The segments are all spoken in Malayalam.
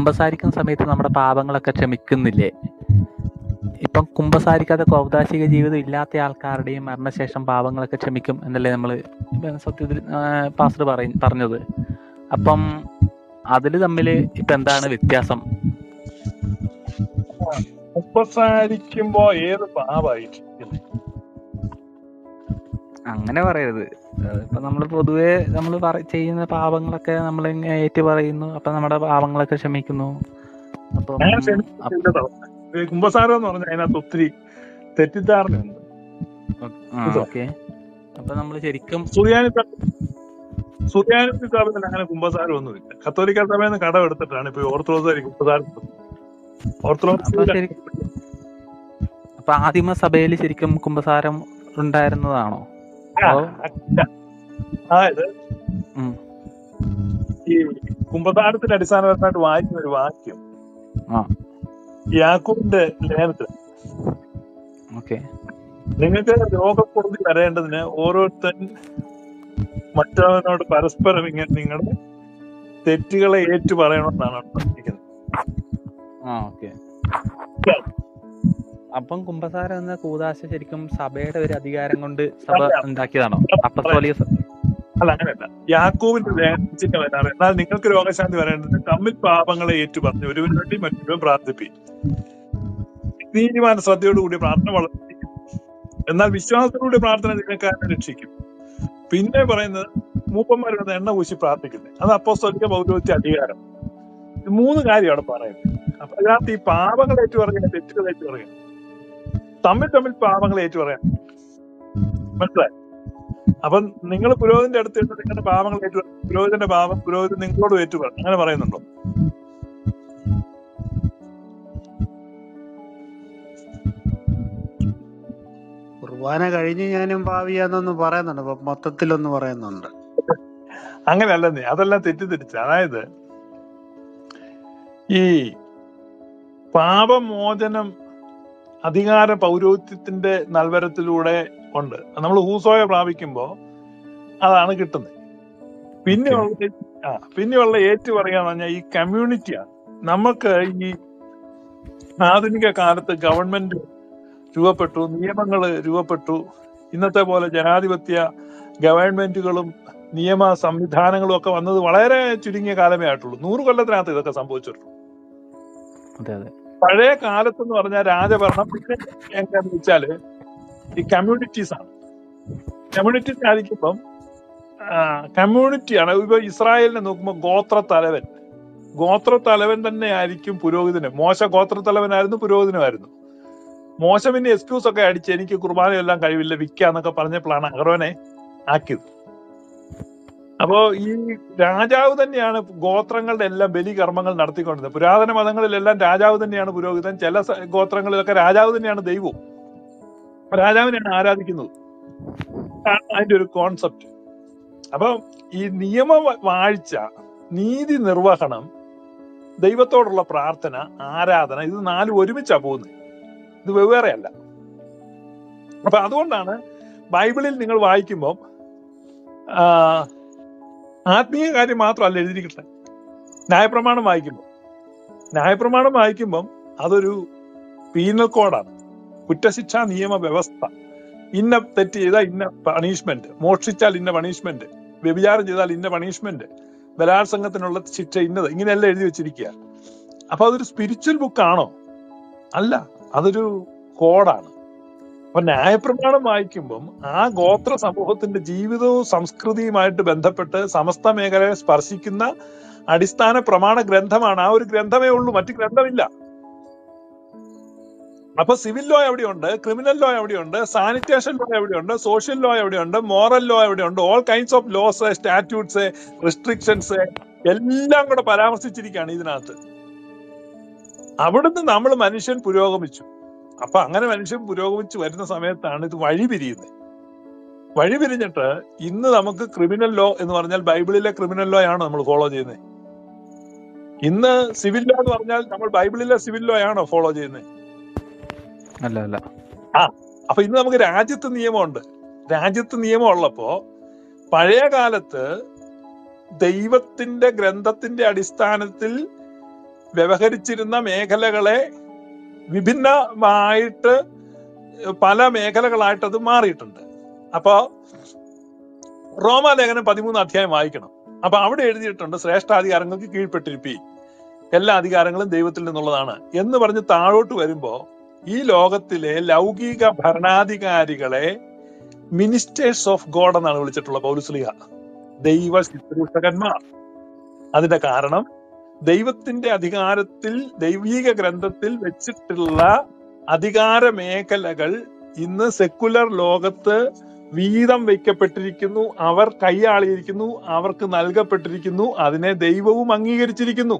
കുമ്പസാരിക്കുന്ന സമയത്ത് നമ്മുടെ പാപങ്ങളൊക്കെ ക്ഷമിക്കുന്നില്ലേ ഇപ്പം കുമ്പസാരിക്കാതെ കൗതാശിക ജീവിതം ഇല്ലാത്ത ആൾക്കാരുടെയും മരണശേഷം പാപങ്ങളൊക്കെ ക്ഷമിക്കും എന്നല്ലേ നമ്മൾ സത്യത്തിൽ പാസ്റ്റർ പറയ പറഞ്ഞത് അപ്പം അതിൽ തമ്മിൽ ഇപ്പം എന്താണ് വ്യത്യാസം ഉപസാരിക്കുമ്പോ ഏത് പാവായിരിക്കും അങ്ങനെ പറയരുത് ഇപ്പൊ നമ്മൾ പൊതുവെ നമ്മൾ ചെയ്യുന്ന പാപങ്ങളൊക്കെ നമ്മൾ ഏറ്റു പറയുന്നു അപ്പൊ നമ്മുടെ പാപങ്ങളൊക്കെ ക്ഷമിക്കുന്നു അപ്പം അങ്ങനെ അപ്പ- ക്ഷമിച്ചില്ലല്ലോ. ഈ കുമ്പസാരം എന്ന് പറഞ്ഞാൽ അതിനകത്ത് ഒത്തിരി തെറ്റിദ്ധാരണയുണ്ട് ആ ഓക്കെ അപ്പൊ നമ്മൾ ശരിക്കും സുറിയാനി സുറിയാനി സഭയിൽ അങ്ങനെ കുമ്പസാരം ഒന്നുമില്ല കത്തോലിക്ക സഭയിൽ നിന്ന് കടം എടുത്തിട്ടാണ് ഇപ്പൊ ഓർത്തഡോക്സ് കുമ്പസാരം അപ്പൊ ഓർത്തഡോക്സ് ശരി അപ്പൊ ആദിമ സഭയിൽ ശരിക്കും കുമ്പസാരം ഉണ്ടായിരുന്നതാണോ അതോ അതായത് ഉം. ഈ കുമ്പസാരത്തിന്റെ അടിസ്ഥാനപരമായിട്ട് വായിക്കുന്ന ഒരു വാക്യം ആ യാക്കൂബിന്റെ ലേഖനത്തിൽ ഓക്കെ നിങ്ങൾക്ക് രോഗപ്രതി വരേണ്ടതിന് ഓരോരുത്തൻ മറ്റവനോട് പരസ്പരം ഇങ്ങനെ നിങ്ങളുടെ തെറ്റുകളെ ഏറ്റു പറയണമെന്നാണ് അവിടെ പറഞ്ഞിരിക്കുന്നത് ആ ഓക്കെ അപ്പം കുംഭസാരം എന്ന കൂതാശ ശരിക്കും സഭയുടെ ഒരു അധികാരം കൊണ്ട് സഭ അല്ല. ഉണ്ടാക്കിയതാണോ അപ്പസ്തോലിക സ- അല്ല അങ്ങനെയല്ല യാക്കൂബിന്റെ ലേഖനത്തിന്റെ വരാറ് എന്നാൽ നിങ്ങൾക്ക് രോഗശാന്തി വരേണ്ടതിന് തമ്മിൽ പാപങ്ങളെ ഏറ്റു പറഞ്ഞു ഒരുവന് വേണ്ടി മറ്റൊരു പ്രാർത്ഥിപ്പി നീതിമാന ശ്രദ്ധയോടുകൂടി പ്രാർത്ഥന വളർത്തിക്കും എന്നാൽ വിശ്വാസത്തോടുകൂടി പ്രാർത്ഥന നിങ്ങൾക്ക് ആരെ രക്ഷിക്കും പിന്നെ പറയുന്നത് മൂപ്പന്മാരുടെ എണ്ണ പൂശി പ്രാർത്ഥിക്കുന്നത് അത് അപ്പോസ്തോലിക പൗരോഹിത്യ അധികാരം ഇത് മൂന്ന് കാര്യം അവിടെ പറയുന്നത് അപ്പൊ അതിനകത്ത് ഈ പാപങ്ങൾ ഏറ്റു പറയുക തെറ്റുകൾ ഏറ്റു പറയുക തമ്മിൽ തമ്മിൽ പാപങ്ങൾ ഏറ്റു പറയാം മനസ്സിലായി അപ്പൊ നിങ്ങൾ പുരോഹിതന്റെ അടുത്ത് ചെന്ന് നിങ്ങളുടെ പാപങ്ങൾ ഏറ്റു പുരോഹിതന്റെ പാപം പുരോഹിതൻ നിങ്ങളോട് ഏറ്റു പറയും അങ്ങനെ പറയുന്നുണ്ടോ കുർബാന കഴിഞ്ഞ് ഞാനും ഭാവിയാന്നൊന്ന് പറയുന്നുണ്ട് അപ്പൊ മൊത്തത്തിലൊന്ന് പറയുന്നുണ്ട് അങ്ങനെയല്ലെന്നേ അതെല്ലാം തെറ്റിദ്ധരിച്ച അതായത് ഈ പാപമോചനം അധികാര പൗരോഹിത്യത്തിന്റെ നൽവരത്തിലൂടെ ഉണ്ട് നമ്മൾ ഹൂസോയ പ്രാപിക്കുമ്പോ അതാണ് കിട്ടുന്നത് പിന്നെയുള്ള ആ പിന്നെയുള്ള ഏറ്റു പറയാന്ന് പറഞ്ഞാൽ ഈ കമ്മ്യൂണിറ്റിയാണ് നമുക്ക് ഈ ആധുനിക കാലത്ത് ഗവൺമെന്റ് രൂപപ്പെട്ടു നിയമങ്ങൾ രൂപപ്പെട്ടു ഇന്നത്തെ പോലെ ജനാധിപത്യ ഗവൺമെന്റുകളും നിയമ സംവിധാനങ്ങളും ഒക്കെ വന്നത് വളരെ ചുരുങ്ങിയ കാലമേ ആയിട്ടുള്ളൂ നൂറ് കൊല്ലത്തിനകത്ത് ഇതൊക്കെ സംഭവിച്ചിട്ടുള്ളൂ അതെ അതെ പഴയ കാലത്ത് എന്ന് പറഞ്ഞാൽ രാജഭരണം പിന്നെ എങ്ങനെയാന്ന് വെച്ചാല് ഈ കമ്മ്യൂണിറ്റീസ് ആണ് കമ്മ്യൂണിറ്റീസ് ആയിരിക്കുമ്പം കമ്മ്യൂണിറ്റിയാണ് ഇപ്പൊ ഇസ്രായേലിനെ നോക്കുമ്പോൾ ഗോത്ര തലവൻ ഗോത്ര തലവൻ തന്നെ ആയിരിക്കും പുരോഹിതന് മോശ ഗോത്ര തലവനായിരുന്നു പുരോഹിതനുമായിരുന്നു മോശ പിന്നെ എക്സ്ക്യൂസ് ഒക്കെ അടിച്ച് എനിക്ക് കുർബാനയെല്ലാം കഴിവില്ല വിൽക്കാന്നൊക്കെ പറഞ്ഞപ്പോഴാണ് അഹ്റോനെ ആക്കിയത് അപ്പോ ഈ രാജാവ് തന്നെയാണ് ഗോത്രങ്ങളുടെ എല്ലാം ബലികർമ്മങ്ങൾ നടത്തിക്കൊണ്ടിരുന്നത് പുരാതന മതങ്ങളിലെല്ലാം രാജാവ് തന്നെയാണ് പുരോഹിതൻ ചില സ- ഗോത്രങ്ങളിലൊക്കെ രാജാവ് തന്നെയാണ് ദൈവവും രാജാവിനെയാണ് ആരാധിക്കുന്നത് ആണ് അതിന്റെ ഒരു കോൺസെപ്റ്റ് അപ്പൊ ഈ നിയമ വ- വാഴ്ച നീതി നിർവഹണം ദൈവത്തോടുള്ള പ്രാർത്ഥന ആരാധന ഇത് നാലും ഒരുമിച്ചാ പോകുന്നത് ഇത് വെവ്വേറെയല്ല അപ്പൊ അതുകൊണ്ടാണ് ബൈബിളിൽ നിങ്ങൾ വായിക്കുമ്പോൾ ആത്മീയ കാര്യം മാത്രമല്ല എഴുതിയിരിക്കുന്നത് ന്യായപ്രമാണം വായിക്കുമ്പോൾ ന്യായപ്രമാണം വായിക്കുമ്പം അതൊരു പീനൽ കോഡാണ് കുറ്റശിക്ഷാ നിയമ വ്യവസ്ഥ ഇന്ന തെറ്റ് ചെയ്താൽ ഇന്ന പണിഷ്മെന്റ് മോഷ്ടിച്ചാൽ ഇന്ന പണിഷ്മെന്റ് വ്യഭിചാരം ചെയ്താൽ ഇന്ന പണിഷ്മെന്റ് ബലാത്സംഗത്തിനുള്ള ശിക്ഷ ഇന്നത് ഇങ്ങനെയെല്ലാം എഴുതി വെച്ചിരിക്കുക അപ്പൊ അതൊരു സ്പിരിച്വൽ ബുക്കാണോ അല്ല അതൊരു കോഡാണ് അപ്പൊ ന്യായപ്രമാണം വായിക്കുമ്പം ആ ഗോത്ര സമൂഹത്തിന്റെ ജീവിതവും സംസ്കൃതിയുമായിട്ട് ബന്ധപ്പെട്ട് സമസ്ത മേഖലയെ സ്പർശിക്കുന്ന അടിസ്ഥാന പ്രമാണ ഗ്രന്ഥമാണ് ആ ഒരു ഗ്രന്ഥമേ ഉള്ളൂ മറ്റു ഗ്രന്ഥമില്ല അപ്പൊ സിവിൽ ലോ എവിടെയുണ്ട് ക്രിമിനൽ ലോ എവിടെയുണ്ട് സാനിറ്റേഷൻ ലോ എവിടെയുണ്ട് സോഷ്യൽ ലോ എവിടെയുണ്ട് മോറൽ ലോ എവിടെയുണ്ട് all kinds of laws statutes restrictions എല്ലാം കൂടെ പരാമർശിച്ചിരിക്കുകയാണ് ഇതിനകത്ത് അവിടുന്ന് നമ്മൾ മനുഷ്യൻ പുരോഗമിച്ചു അപ്പൊ അങ്ങനെ മനുഷ്യൻ പുരോഗമിച്ചു വരുന്ന സമയത്താണ് ഇത് വഴി പിരിയുന്നത് വഴി പിരിഞ്ഞിട്ട് ഇന്ന് നമുക്ക് ക്രിമിനൽ ലോ എന്ന് പറഞ്ഞാൽ ബൈബിളിലെ ക്രിമിനൽ ലോ ആണ് നമ്മൾ ഫോളോ ചെയ്യുന്നത് ഇന്ന് സിവിൽ ലോ എന്ന് പറഞ്ഞാൽ നമ്മൾ ബൈബിളിലെ സിവിൽ ലോ ആണോ ഫോളോ ചെയ്യുന്നത് അല്ല അല്ല അപ്പൊ ഇന്ന് നമുക്ക് രാജ്യത്ത് നിയമമുണ്ട് രാജ്യത്ത് നിയമം ഉള്ളപ്പോ പഴയ കാലത്ത് ദൈവത്തിന്റെ ഗ്രന്ഥത്തിന്റെ അടിസ്ഥാനത്തിൽ വ്യവഹരിച്ചിരുന്ന മേഖലകളെ വിഭിന്നമായിട്ട് പല മേഖലകളായിട്ട് അത് മാറിയിട്ടുണ്ട് അപ്പോ റോമാലേഖനം പതിമൂന്ന് അധ്യായം വായിക്കണം അപ്പൊ അവിടെ എഴുതിയിട്ടുണ്ട് ശ്രേഷ്ഠാധികാരങ്ങൾക്ക് കീഴ്പ്പെട്ടിരിപ്പി എല്ലാ അധികാരങ്ങളും ദൈവത്തിൽ നിന്നുള്ളതാണ് എന്ന് പറഞ്ഞ് താഴോട്ട് വരുമ്പോ ഈ ലോകത്തിലെ ലൗകിക ഭരണാധികാരികളെ മിനിസ്റ്റേഴ്സ് ഓഫ് ഗോഡ് എന്നാണ് വിളിച്ചിട്ടുള്ള പൗലുസ്ലിഹ ദൈവ ശുശ്രൂഷകന്മാർ അതിന്റെ കാരണം ദൈവത്തിന്റെ അധികാരത്തിൽ ദൈവീക ഗ്രന്ഥത്തിൽ വെച്ചിട്ടുള്ള അധികാര മേഖലകൾ ഇന്ന് സെക്കുലർ ലോകത്ത് വീതം വയ്ക്കപ്പെട്ടിരിക്കുന്നു അവർ കൈയാളിയിരിക്കുന്നു അവർക്ക് നൽകപ്പെട്ടിരിക്കുന്നു അതിനെ ദൈവവും അംഗീകരിച്ചിരിക്കുന്നു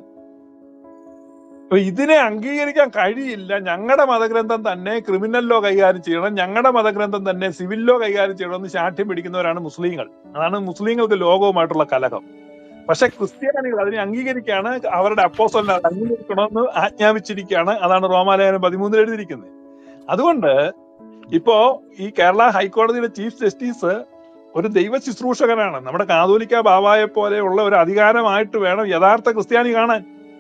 അപ്പൊ ഇതിനെ അംഗീകരിക്കാൻ കഴിയില്ല ഞങ്ങളുടെ മതഗ്രന്ഥം തന്നെ ക്രിമിനൽ ലോ കൈകാര്യം ചെയ്യണം ഞങ്ങളുടെ മതഗ്രന്ഥം തന്നെ സിവിൽ ലോ കൈകാര്യം ചെയ്യണം എന്ന് ശാഠ്യം പിടിക്കുന്നവരാണ് മുസ്ലിങ്ങൾ അതാണ് മുസ്ലിങ്ങൾക്ക് ലോകവുമായിട്ടുള്ള കലഹം പക്ഷെ ക്രിസ്ത്യാനികൾ അതിനെ അംഗീകരിക്കുകയാണ് അവരുടെ അപ്പോസലിനെ അത് അംഗീകരിക്കണമെന്ന് ആജ്ഞാപിച്ചിരിക്കുകയാണ് അതാണ് റോമാലയനം പതിമൂന്നിൽ എഴുതിയിരിക്കുന്നത് അതുകൊണ്ട് ഇപ്പോ ഈ കേരള ഹൈക്കോടതിയിലെ ചീഫ് ജസ്റ്റിസ് ഒരു ദൈവ ശുശ്രൂഷകനാണ് നമ്മുടെ കാതോലിക്ക ബാബായെ പോലെയുള്ള ഒരു അധികാരമായിട്ട് വേണം യഥാർത്ഥ ക്രിസ്ത്യാനി കാണാൻ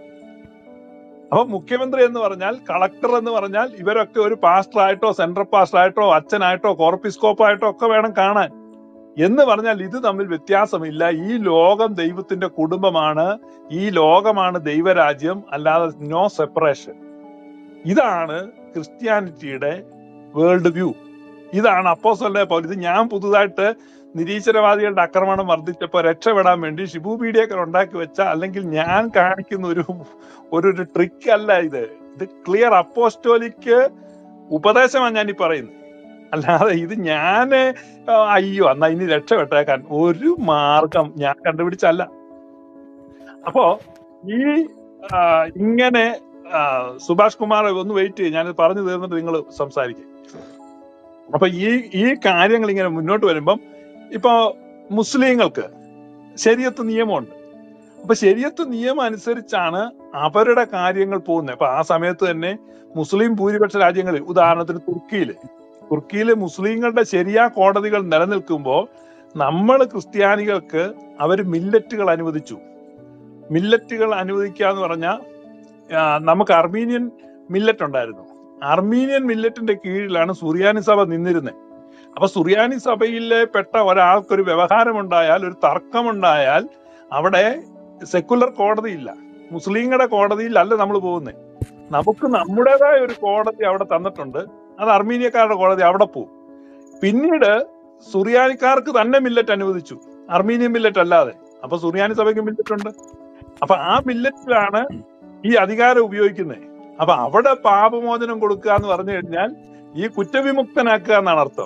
അപ്പൊ മുഖ്യമന്ത്രി എന്ന് പറഞ്ഞാൽ കളക്ടർ എന്ന് പറഞ്ഞാൽ ഇവരൊക്കെ ഒരു പാസ്റ്റർ ആയിട്ടോ സെൻട്രൽ പാസ്റ്റർ ആയിട്ടോ അച്ഛനായിട്ടോ കോർപ്പിസ്കോപ്പായിട്ടോ ഒക്കെ വേണം കാണാൻ എന്ന് പറഞ്ഞാൽ ഇത് തമ്മിൽ വ്യത്യാസമില്ല ഈ ലോകം ദൈവത്തിന്റെ കുടുംബമാണ് ഈ ലോകമാണ് ദൈവരാജ്യം അല്ലാതെ നോ സെപ്പറേഷൻ ഇതാണ് ക്രിസ്ത്യാനിറ്റിയുടെ വേൾഡ് വ്യൂ ഇതാണ് അപ്പോസല്ലേ പോലെ ഇത് ഞാൻ പുതുതായിട്ട് നിരീശ്വരവാദികളുടെ ആക്രമണം വർദ്ധിച്ചപ്പോൾ രക്ഷപ്പെടാൻ വേണ്ടി ഷിബു പീഡിയൊക്കെ ഉണ്ടാക്കി വെച്ച അല്ലെങ്കിൽ ഞാൻ കാണിക്കുന്ന ഒരു ഒരു ഒരു ട്രിക്ക് അല്ല ഇത് ഇത് ക്ലിയർ അപ്പോസ്റ്റോലിക്ക് ഉപദേശമാണ് ഞാൻ ഈ പറയുന്നത് അല്ലാതെ ഇത് ഞാന് ആ, അയ്യോ എന്നാ ഇനി രക്ഷപ്പെട്ടേക്കാൻ ഒരു മാർഗം ഞാൻ കണ്ടുപിടിച്ചല്ല അപ്പോ ഈ ആ, ഇങ്ങനെ ആ, സുഭാഷ് കുമാർ ഒന്ന് വെയിറ്റ് ചെയ്യും ഞാൻ പറഞ്ഞു തീർന്നിട്ട് നിങ്ങൾ സംസാരിക്കും അപ്പൊ ഈ ഈ കാര്യങ്ങൾ ഇങ്ങനെ മുന്നോട്ട് വരുമ്പം ഇപ്പൊ മുസ്ലിങ്ങൾക്ക് ശരിയത്ത് നിയമമുണ്ട് അപ്പൊ ശരിയത്ത് നിയമം അനുസരിച്ചാണ് അവരുടെ കാര്യങ്ങൾ പോകുന്നത് അപ്പൊ ആ സമയത്ത് തന്നെ മുസ്ലിം ഭൂരിപക്ഷ രാജ്യങ്ങളിൽ ഉദാഹരണത്തിന് തുർക്കിയില് തുർക്കിയിലെ മുസ്ലിങ്ങളുടെ ശരിയാ കോടതികൾ നിലനിൽക്കുമ്പോൾ നമ്മൾ ക്രിസ്ത്യാനികൾക്ക് അവർ മില്ലറ്റുകൾ അനുവദിച്ചു മില്ലറ്റുകൾ അനുവദിക്കുക എന്ന് പറഞ്ഞാൽ നമുക്ക് അർമീനിയൻ മില്ലറ്റ് ഉണ്ടായിരുന്നു അർമീനിയൻ മില്ലറ്റിന്റെ കീഴിലാണ് സുറിയാനി സഭ നിന്നിരുന്നത് അപ്പൊ സുറിയാനി സഭയിലെ പെട്ട ഒരാൾക്കൊരു വ്യവഹാരമുണ്ടായാൽ ഒരു തർക്കമുണ്ടായാൽ അവിടെ സെക്കുലർ കോടതിയില്ല മുസ്ലിങ്ങളുടെ കോടതിയിലല്ല നമ്മൾ പോകുന്നത് നമുക്ക് നമ്മുടേതായ ഒരു കോടതി അവിടെ തന്നിട്ടുണ്ട് അത് അർമീനിയക്കാരുടെ കോടതി അവിടെ പോകും പിന്നീട് സുറിയാനിക്കാർക്ക് തന്നെ മില്ലറ്റ് അനുവദിച്ചു അർമീനിയൻ മില്ലറ്റ് അല്ലാതെ അപ്പൊ സുറിയാനി സഭയ്ക്ക് മില്ലറ്റ് ഉണ്ട് അപ്പൊ ആ മില്ലറ്റിലാണ് ഈ അധികാരം ഉപയോഗിക്കുന്നത് അപ്പൊ അവിടെ പാപമോചനം കൊടുക്കുക എന്ന് പറഞ്ഞു കഴിഞ്ഞാൽ ഈ കുറ്റവിമുക്തനാക്കുക എന്നാണ് അർത്ഥം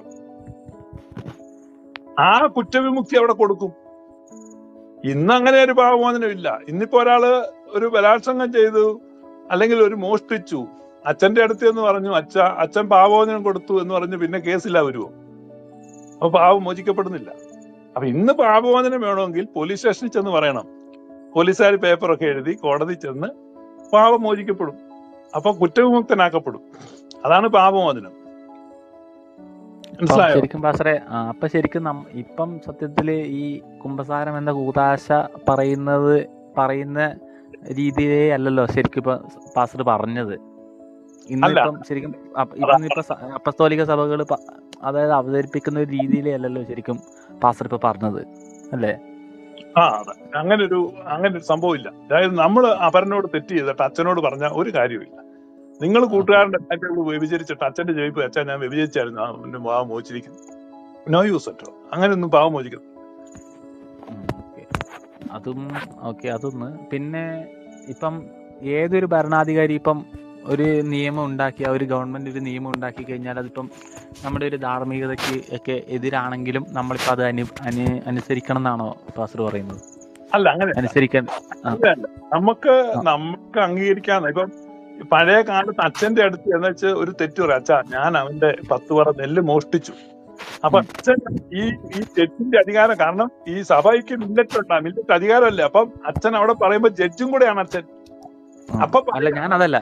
ആ കുറ്റവിമുക്തി അവിടെ കൊടുക്കും ഇന്ന് അങ്ങനെ ഒരു പാപമോചനം ഇല്ല ഇന്നിപ്പോ ഒരാള് ഒരു ബലാത്സംഗം ചെയ്തു അല്ലെങ്കിൽ ഒരു മോഷ്ടിച്ചു അച്ഛന്റെ അടുത്ത് എന്ന് പറഞ്ഞു അച്ഛ അച്ഛൻ പാപമോചനം കൊടുത്തു എന്ന് പറഞ്ഞ് പിന്നെ കേസില്ല വരുമോ അപ്പൊ പാപം മോചിക്കപ്പെടുന്നില്ല അപ്പൊ ഇന്ന് പാപമോചനം വേണമെങ്കിൽ പോലീസ് സ്റ്റേഷനിൽ ചെന്ന് പറയണം പോലീസുകാർ പേപ്പറൊക്കെ എഴുതി കോടതി ചെന്ന് പാപം മോചിക്കപ്പെടും അപ്പൊ കുറ്റവിമുക്തനാക്കപ്പെടും അതാണ് പാപമോചനം അപ്പം മനസ്സിലായോ ശരിക്കും പാസ്റ്ററെ ആ, അപ്പൊ ശരിക്കും നം ഇപ്പം സത്യത്തില് ഈ കുംഭസാരം എന്ന കൂതാശ പറയുന്നത് പറയുന്ന രീതിയിലേ അല്ലല്ലോ ശരിക്കും ഇപ്പൊ പാസ്റ്റർ പറഞ്ഞത് ഇന്നിപ്പം ശരിക്കും അപ്പ- ഇന്നിപ്പോ സ- അപ്പസ്തോലിക സഭകൾ അതായത് അവതരിപ്പിക്കുന്ന ഒരു രീതിയിലേ അല്ലല്ലോ ശരിക്കും പാസ്റ്റർ ഇപ്പൊ പറഞ്ഞത് അല്ലേ ആ അതെ അങ്ങനെ ഒരു അങ്ങനെ ഒരു സംഭവമില്ല അതായത് നമ്മൾ അപരനോട് തെറ്റ് ചെയ്തിട്ട് അച്ഛനോട് പറഞ്ഞ ഒരു കാര്യമില്ല നിങ്ങൾ കൂട്ടുകാരന്റെ കാര്യങ്ങൾ വ്യഭിചരിച്ചിട്ട് അച്ഛന്റെ ജയിപ്പ് അച്ഛൻ ഞാൻ വ്യഭിചരിച്ചായിരുന്നു ആ അവന്റെ പാവം മോചിരിക്കുന്നു നോ യൂസ് അറ്റോ അങ്ങനെയൊന്നും പാവം മോചിക്കുന്നു ഉം, ഓക്കേ. അതും ഓക്കെ അതൊന്ന് പിന്നെ ഇപ്പം ഏതൊരു ഭരണാധികാരി ഇപ്പം ഒരു നിയമം ഉണ്ടാക്കി ആ ഒരു ഗവൺമെന്റ് ഒരു നിയമം ഉണ്ടാക്കി കഴിഞ്ഞാൽ അതിപ്പം നമ്മുടെ ഒരു ധാർമ്മികതയ്ക്ക് ഒക്കെ എതിരാണെങ്കിലും നമ്മളിപ്പോൾ അത് അനു അനു അനുസരിക്കണം എന്നാണോ പാസ്റ്റർ പറയുന്നത് അല്ല അങ്ങനെ അനുസരിക്കാൻ ആ. അല്ല, അല്ല. നമുക്ക് ആ. നമുക്ക് അംഗീകരിക്കാന്ന് ഇപ്പം പഴയ കാലത്ത് അച്ഛന്റെ അടുത്ത് എന്ന് വെച്ച് ഒരു തെറ്റ് പറയാം അച്ഛാ ഞാൻ അവന്റെ പത്ത് പറ നെല്ല് മോഷ്ടിച്ചു അപ്പൊ അച്ഛൻ ഈ ഈ തെറ്റിന്റെ അധികാരം കാരണം ഈ സഭയ്ക്ക് മില്ലറ്റ് ഉണ്ടാ മില്ലറ്റ് അധികാരമല്ലേ അപ്പം അച്ഛൻ അവിടെ പറയുമ്പോ ജഡ്ജും കൂടെയാണ് അച്ഛൻ ആ. അപ്പൊ അല്ല ഞാൻ അതല്ല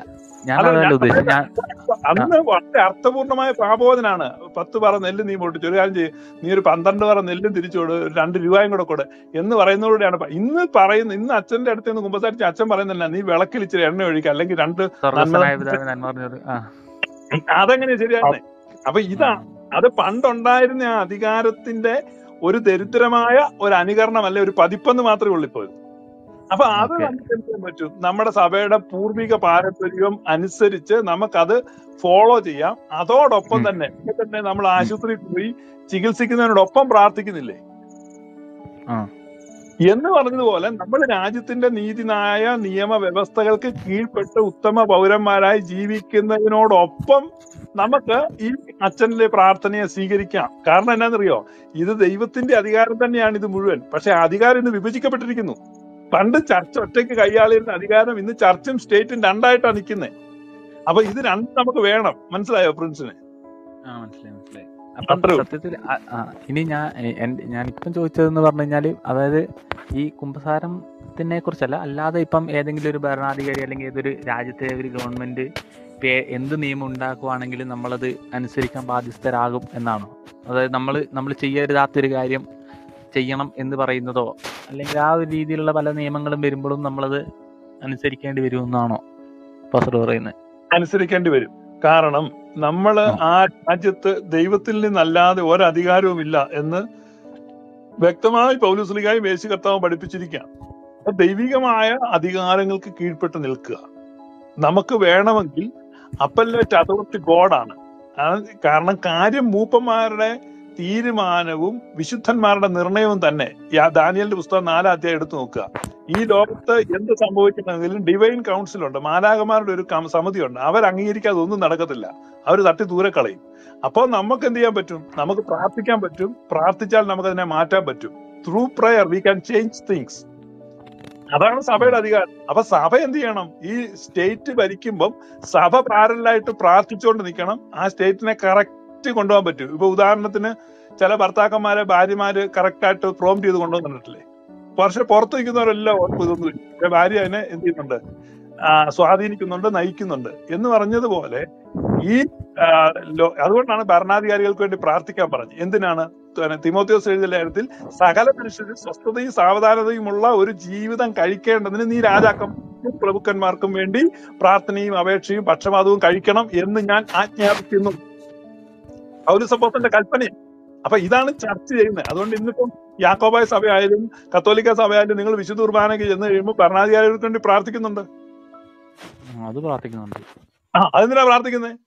ഞാൻ അതല്ല അതല്ല ഞാൻ ഉദ്ദേശിച്ചത് ഞാൻ ആ, അന്ന് വളരെ അർത്ഥപൂർണമായ പാപോധനാണ് പത്ത് പറ നെല്ല് നീ പൊട്ടിച്ചു ഒരു കാര്യം ചെയ്യും നീ ഒരു പന്ത്രണ്ട് പറ നെല്ലും തിരിച്ചു കൊടു ഒരു രണ്ട് രൂപയും കൂടെ കൊടു എന്ന് പറയുന്നതോടെയാണ് പ- ഇന്ന് പറയുന്ന ഇന്ന് അച്ഛന്റെ അടുത്ത് നിന്ന് കുമ്പസാരിച്ച് അച്ഛൻ പറയുന്നില്ല നീ വിളക്കിൽ ഇച്ചിരി എണ്ണ ഒഴിക്കുക അല്ലെങ്കിൽ രണ്ട് നന്മ സ്വർഗസ്വനായ പിതാവ് നന്മ പറഞ്ഞത് ആ അതെങ്ങനെ ശരിയാണ് അപ്പൊ ഇതാ അത് പണ്ടുണ്ടായിരുന്ന ആ അധികാരത്തിന്റെ ഒരു ദരിദ്രമായ ഒരു അനുകരണമല്ല ഒരു പതിപ്പെന്ന് മാത്രമേ ഉള്ളൂ ഇപ്പോൾ അപ്പൊ അത് ഓക്കെ നമുക്ക് എന്ത് ചെയ്യാൻ പറ്റും നമ്മുടെ സഭയുടെ പൂർവിക പാരമ്പര്യം അനുസരിച്ച് നമുക്കത് ഫോളോ ചെയ്യാം അതോടൊപ്പം ഉം, തന്നെ ഇപ്പൊ തന്നെ നമ്മൾ ആശുപത്രിയിൽ പോയി ചികിത്സിക്കുന്നതിനോടൊപ്പം പ്രാർത്ഥിക്കുന്നില്ലേ ആ എന്ന് പറഞ്ഞതുപോലെ നമ്മൾ രാജ്യത്തിന്റെ നീതിന്യായ നിയമ വ്യവസ്ഥകൾക്ക് കീഴ്പ്പെട്ട് ഉത്തമ പൗരന്മാരായി ജീവിക്കുന്നതിനോടൊപ്പം നമുക്ക് ഈ അച്ഛനിലെ പ്രാർത്ഥനയെ സ്വീകരിക്കാം കാരണം എന്നാന്നറിയോ ഇത് ദൈവത്തിന്റെ അധികാരം തന്നെയാണ് ഇത് മുഴുവൻ പക്ഷെ അധികാരം ഇന്ന് വിഭജിക്കപ്പെട്ടിരിക്കുന്നു പണ്ട് ചർച്ച ഒറ്റയ്ക്ക് കൈയാളിയിരുന്ന അധികാരം ഇന്ന് ചർച്ചും സ്റ്റേറ്റും രണ്ടായിട്ടാണ് നിൽക്കുന്നത് അപ്പൊ ഇത് രണ്ടും നമുക്ക് വേണം മനസ്സിലായോ പ്രിൻസിന് ആ മനസ്സിലായി മനസ്സിലായി അപ്പം അത്രേ ഉള്ളൂ സത്യത്തിൽ ആ- ആ, ഇനി ഞാൻ എ- എൻ- ഞാനിപ്പം ചോദിച്ചതെന്ന് പറഞ്ഞു കഴിഞ്ഞാൽ അതായത് ഈ കുംഭസാരത്തിനെ കുറിച്ചല്ല അല്ലാതെ ഇപ്പം ഏതെങ്കിലും ഒരു ഭരണാധികാരി അല്ലെങ്കിൽ ഏതൊരു രാജ്യത്തെ ഒരു ഗവൺമെന്റ് ഇപ്പം ഏ- എന്ത് നിയമം ഉണ്ടാക്കുവാണെങ്കിലും നമ്മളത് അനുസരിക്കാൻ ബാധ്യസ്ഥരാകും എന്നാണോ അതായത് നമ്മൾ നമ്മൾ ചെയ്യരുതാത്തൊരു കാര്യം ചെയ്യണം എന്ന് പറയുന്നതോ അല്ലെങ്കിൽ ആ ഒരു രീതിയിലുള്ള പല നിയമങ്ങളും വരുമ്പോഴും നമ്മളത് അനുസരിക്കേണ്ടി വരുമെന്നാണോ പാസ്റ്റർ പറയുന്നത് അനുസരിക്കേണ്ടി വരും കാരണം നമ്മൾ ആ ആ രാജ്യത്ത് ദൈവത്തിൽ നിന്നല്ലാതെ ഒരധികാരവും ഇല്ല എന്ന് വ്യക്തമായി പൗലുസ്ലികായും യേശു കർത്താവും പഠിപ്പിച്ചിരിക്കുകയാണ് അപ്പൊ ദൈവികമായ അധികാരങ്ങൾക്ക് കീഴ്പ്പെട്ട് നിൽക്കുക നമുക്ക് വേണമെങ്കിൽ അപ്പല്ലേറ്റ് അതോറിറ്റി ഗോഡാണ് കാരണം കാര്യം മൂപ്പന്മാരുടെ തീരുമാനവും വിശുദ്ധന്മാരുടെ നിർണയവും തന്നെ യാ- ദാനിയലിന്റെ പുസ്തകം നാലാം അധ്യായം എടുത്തു നോക്കുക ഈ ലോകത്ത് എന്ത് സംഭവിക്കണമെങ്കിലും ഡിവൈൻ കൗൺസിൽ ഉണ്ട് മാലാകമാരുടെ ഒരു കം- സമിതിയുണ്ട് അവർ അംഗീകരിക്കാതെ ഒന്നും നടക്കത്തില്ല അവർ തട്ടി ദൂരെ കളയും അപ്പോൾ നമുക്ക് എന്ത് ചെയ്യാൻ പറ്റും നമുക്ക് പ്രാർത്ഥിക്കാൻ പറ്റും പ്രാർത്ഥിച്ചാൽ നമുക്ക് അതിനെ മാറ്റാൻ പറ്റും through prayer we can change things അതാണ് സഭയുടെ അധികാരം അപ്പൊ സഭ എന്ത് ചെയ്യണം ഈ സ്റ്റേറ്റ് ഭരിക്കുമ്പം സഭ പാരലായിട്ട് പ്രാർത്ഥിച്ചുകൊണ്ട് നിൽക്കണം ആ സ്റ്റേറ്റിനെ കറക്റ്റ് കൊണ്ടുപോകാൻ പറ്റും ഇപ്പൊ ഉദാഹരണത്തിന് ചില ഭർത്താക്കന്മാരെ ഭാര്യമാര് കറക്റ്റ് ആയിട്ട് പ്രോംപ്റ്റ് ചെയ്ത് കൊണ്ടുവന്നിട്ടില്ലേ പക്ഷെ പുറത്ത് നിൽക്കുന്നവരെല്ലാം ഉറപ്പ് ഇതൊന്നും ഇല്ല. പക്ഷെ ഭാര്യ അതിനെ എന്ത് ചെയ്യുന്നുണ്ട് ആ, സ്വാധീനിക്കുന്നുണ്ട് നയിക്കുന്നുണ്ട് എന്ന് പറഞ്ഞതുപോലെ ഈ ആ, ലോ- അതുകൊണ്ടാണ് ഭരണാധികാരികൾക്ക് വേണ്ടി പ്രാർത്ഥിക്കാൻ പറഞ്ഞത് എന്തിനാണ് ത- തിമോത്തിയോസ് എഴുതിയ ലേഖനത്തിൽ സകല മനുഷ്യരും സ്വസ്ഥതയും സാവധാനതയുമുള്ള ഒരു ജീവിതം കഴിക്കേണ്ടതിന് നീ രാജാക്കന്മാർക്കും പ്രഭുക്കന്മാർക്കും വേണ്ടി പ്രാർത്ഥനയും അപേക്ഷയും പക്ഷപാതവും കഴിക്കണം എന്ന് ഞാൻ ആജ്ഞാപിക്കുന്നു പൗരസപ്പോസന്റെ കൽപ്പന അപ്പൊ ഇതാണ് ചർച്ച ചെയ്യുന്നത് അതുകൊണ്ട് ഇന്നിപ്പം യാക്കോബായ സഭയായാലും കത്തോലിക്ക സഭയായാലും നിങ്ങൾ വിശുദ്ധ കുർബാനയ്ക്ക് ചെന്ന് കഴിയുമ്പോൾ ഭരണാധികാരികൾക്ക് വേണ്ടി പ്രാർത്ഥിക്കുന്നുണ്ട് ആ, അത് പ്രാർത്ഥിക്കുന്നുണ്ട് ആ അതെന്തിനാ പ്രാർത്ഥിക്കുന്നത്